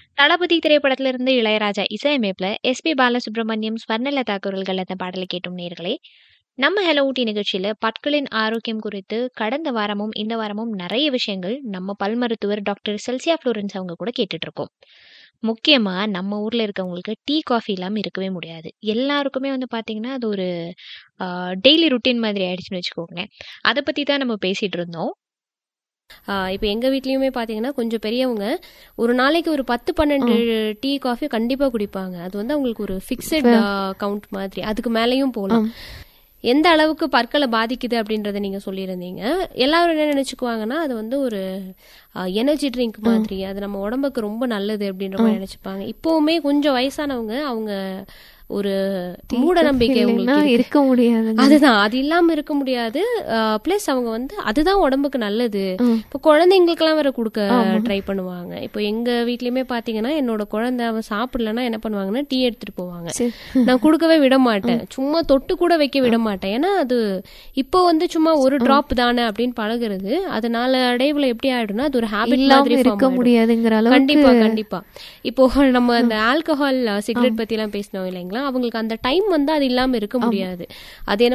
தளபதி திரைப்படத்துல இருந்து இளையராஜா இசையமைப்புல எஸ்பி பாலசுப்ரமணியம் ஸ்வர்ணலதா குரல்கள் அந்த பாடலை கேட்டும் நேர்களே நம்ம ஹலோ ஊட்டி நிகழ்ச்சியில பற்களின் ஆரோக்கியம் குறித்து கடந்த வாரமும் இந்த வாரமும் நிறைய விஷயங்கள் நம்ம பல் மருத்துவர் டாக்டர் செல்சியா ஃப்ளோரன்ஸ் அவங்க கூட கேட்டுட்டு இருக்கோம் முக்கியமா நம்ம ஊர்ல இருக்கவங்களுக்கு டீ காஃபி இல்லாம இருக்கவே முடியாது எல்லாருக்குமே வந்து பாத்தீங்கன்னா அது ஒரு டெய்லி ருட்டீன் மாதிரி ஆயிடுச்சுன்னு வச்சுக்கோங்க அதை பத்தி தான் நம்ம பேசிட்டு இருந்தோம் இப்போ எங்கள் வீட்லேயுமே பார்த்தீங்கன்னா கொஞ்சம் பெரியவங்க ஒரு நாளைக்கு ஒரு பத்து பன்னெண்டு டீ காஃபி கண்டிப்பாக குடிப்பாங்க அது வந்து அவங்களுக்கு ஒரு ஃபிக்ஸட் கவுண்ட் மாதிரி அதுக்கு மேலேயும் போகலாம் எந்த அளவுக்கு பற்களை பாதிக்குது அப்படின்றத நீங்க சொல்லியிருந்தீங்க எல்லாரும் என்ன நினைச்சுக்குவாங்கன்னா அது வந்து ஒரு எனர்ஜி ட்ரிங்க் மாதிரி அது நம்ம உடம்புக்கு ரொம்ப நல்லது அப்படின்ற மாதிரி நினைச்சுப்பாங்க இப்போவுமே கொஞ்சம் வயசானவங்க அவங்க ஒரு மூட நம்பிக்கை உங்களுக்கு இருக்க முடியாது அதுதான் அது இல்லாம இருக்க முடியாது பிளஸ் அவங்க வந்து அதுதான் உடம்புக்கு நல்லது இப்போ குழந்தைங்களுக்கெல்லாம் வேற கொடுக்க ட்ரை பண்ணுவாங்க இப்போ எங்க வீட்லயுமே பாத்தீங்கன்னா என்னோட குழந்தை அவன் சாப்பிடலன்னா என்ன பண்ணுவாங்கன்னா டீ எடுத்துட்டு போவாங்க நான் கொடுக்கவே விட மாட்டேன் சும்மா தொட்டு கூட வைக்க விட மாட்டேன் ஏன்னா அது இப்போ வந்து சும்மா ஒரு டிராப் தானே அப்படின்னு பழகுறது அதனால அடைவுல எப்படி ஆயிடும்னா அது ஒரு ஹேபிட் மாதிரி இருக்க முடியாதுங்கிற அளவுக்கு கண்டிப்பா கண்டிப்பா இப்போ நம்ம அந்த ஆல்கஹால் சிகரெட் பத்தி எல்லாம் பேசினோம் இல்லைங்களா அவங்களுக்கு அந்த டைம் வந்து அது இல்லாம இருக்க முடியாது அது என்ன